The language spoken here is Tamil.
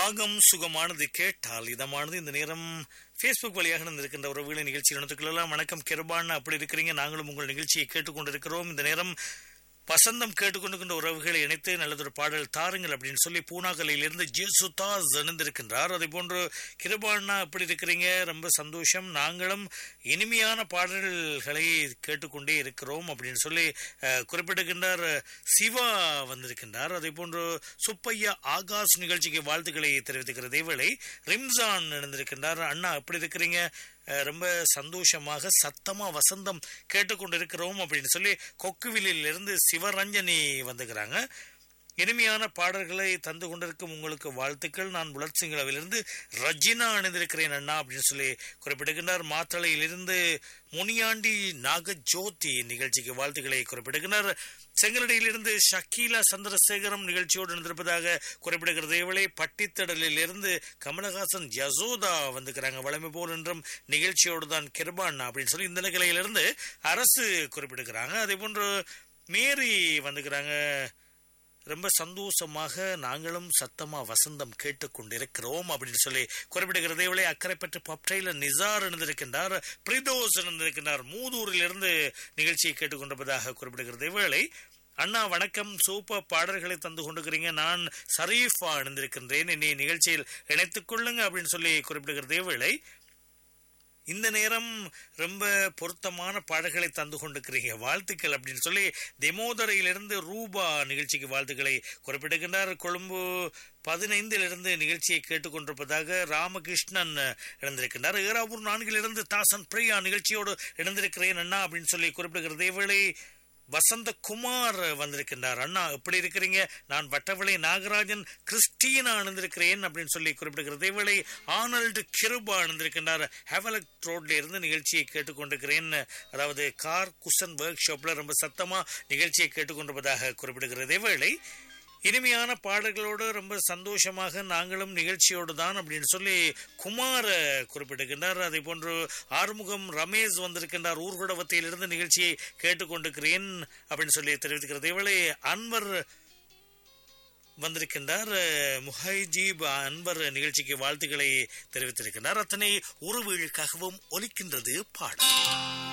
ராகம் சுகமானது கேட்டால் இதமானது இந்த நேரம் ஃபேஸ்புக் வழியாக நடந்திருக்கின்ற உறவுகளை நிகழ்ச்சி நடத்துக்கலாம் வணக்கம் கிருபான் அப்படி இருக்கிறீங்க நாங்களும் உங்கள் நிகழ்ச்சியை கேட்டுக்கொண்டிருக்கிறோம் இந்த நேரம் வசந்தம் கேட்டுக்கொண்டிருக்கின்ற உறவுகளை இணைத்து நல்லதொரு பாடல் தாருங்கள் அப்படின்னு சொல்லி பூனாகலையிலிருந்து ஜேசுதாஸ் இணைந்திருக்கின்றார் அதே போன்று கிருபாண்ணா எப்படி இருக்கிறீங்க ரொம்ப சந்தோஷம் நாங்களும் இனிமையான பாடல்களை கேட்டுக்கொண்டே இருக்கிறோம் அப்படின்னு சொல்லி அஹ், குறிப்பிட்டிருக்கின்றார் சிவா வந்திருக்கின்றார் அதே போன்று சுப்பையா ஆகாஷ் நிகழ்ச்சிக்கு வாழ்த்துக்களை தெரிவித்துக்கிற தேவலை ரிம்சான் இணைந்திருக்கின்றார் அண்ணா எப்படி இருக்கிறீங்க அஹ், ரொம்ப சந்தோஷமாக சத்தமா வசந்தம் கேட்டுக்கொண்டிருக்கிறோம் அப்படின்னு சொல்லி கொக்குவிலில் இருந்து சிவரஞ்சனி வந்துக்கிறாங்க இனிமையான பாடல்களை தந்து கொண்டிருக்கும் உங்களுக்கு வாழ்த்துக்கள் நான் புலர்சிங்களாவிலிருந்து ரஜினா அணிந்திருக்கிறேன் அண்ணா அப்படின்னு சொல்லி குறிப்பிடுகின்றார் மாத்தளையிலிருந்து முனியாண்டி நாகஜோதி நிகழ்ச்சிக்கு வாழ்த்துக்களை குறிப்பிடுகின்றார் செங்கலடியிலிருந்து ஷக்கீலா சந்திரசேகரம் நிகழ்ச்சியோடு இருந்திருப்பதாக குறிப்பிடுகிறது இவளை பட்டித்தடலில் இருந்து கமலஹாசன் யசோதா வந்துக்கிறாங்க வளமை போல் என்றும் நிகழ்ச்சியோடு தான் கிருபான் அப்படின்னு சொல்லி இந்த நிலையிலிருந்து அரசு குறிப்பிடுகிறாங்க அதே போன்று மேரி வந்துக்கிறாங்க ரொம்ப சந்தோஷமாக நாங்களும் சத்தமா வசந்தம் கேட்டுக்கொண்டிருக்கிறோம் அப்படின்னு சொல்லி குறிப்பிடுகிறது இவளை அக்கறைப்பட்டு பப்டைல நிசார் இருந்திருக்கின்றார் பிரிதோஸ் இருந்திருக்கின்றார் மூதூரில் இருந்து நிகழ்ச்சியை கேட்டுக்கொண்டிருப்பதாக குறிப்பிடுகிறது இவளை அண்ணா வணக்கம் சூப்பர் பாடல்களை தந்து கொண்டிருக்கிறீங்க நான் சரீஃபா இணைந்திருக்கின்றேன் என்னை நிகழ்ச்சியில் இணைத்துக் கொள்ளுங்க அப்படின்னு சொல்லி குறிப்பிடுகிறது இவளை இந்த நேரம் ரொம்ப பொருத்தமான பாடல்களை தந்து கொண்டிருக்கிறீங்க வாழ்த்துக்கள் அப்படின்னு சொல்லி தெமோதரையிலிருந்து ரூபா நிகழ்ச்சிக்கு வாழ்த்துக்களை குறிப்பிடுகின்றார் கொழும்பு பதினைந்திலிருந்து நிகழ்ச்சியை கேட்டுக்கொண்டிருப்பதாக ராமகிருஷ்ணன் இணைந்திருக்கின்றார் ஏராவூர் நான்கிலிருந்து தாசன் பிரியா நிகழ்ச்சியோடு இணைந்திருக்கிறேன் அண்ணா அப்படின்னு சொல்லி குறிப்பிடுகிறது இவளை வசந்த குமார் வந்திருக்கின்றார் அண்ணா எப்படி இருக்கிறீங்க நான் வட்டவளை நாகராஜன் கிறிஸ்டீனா அணிந்திருக்கிறேன் அப்படின்னு சொல்லி குறிப்பிடுகிறது இவளை ஆனல்டு கிருபா அணிந்திருக்கின்றார் ஹெவலக் ரோட்ல இருந்து நிகழ்ச்சியை கேட்டுக்கொண்டிருக்கிறேன் அதாவது கார் குஷன் ஒர்க் ஷாப்ல ரொம்ப சத்தமா நிகழ்ச்சியை கேட்டுக்கொண்டிருப்பதாக குறிப்பிடுகிறது இவளை இனிமையான பாடல்களோடு ரொம்ப சந்தோஷமாக நாங்களும் நிகழ்ச்சியோடு தான் அப்படின்னு சொல்லி குமார் குறிப்பிட்டிருக்கின்றார் அதே போன்று ஆறுமுகம் ரமேஷ் வந்திருக்கின்றார் ஊர்குடவத்தையிலிருந்து நிகழ்ச்சியை கேட்டுக்கொண்டிருக்கிறேன் அப்படின்னு சொல்லி தெரிவித்துக்கிறது இவளை அன்வர் வந்திருக்கின்றார் முஹைஜீப் அன்வர் நிகழ்ச்சிக்கு வாழ்த்துக்களை தெரிவித்திருக்கின்றார் அத்தனை உறவுகளுக்காகவும் ஒலிக்கின்றது பாடல்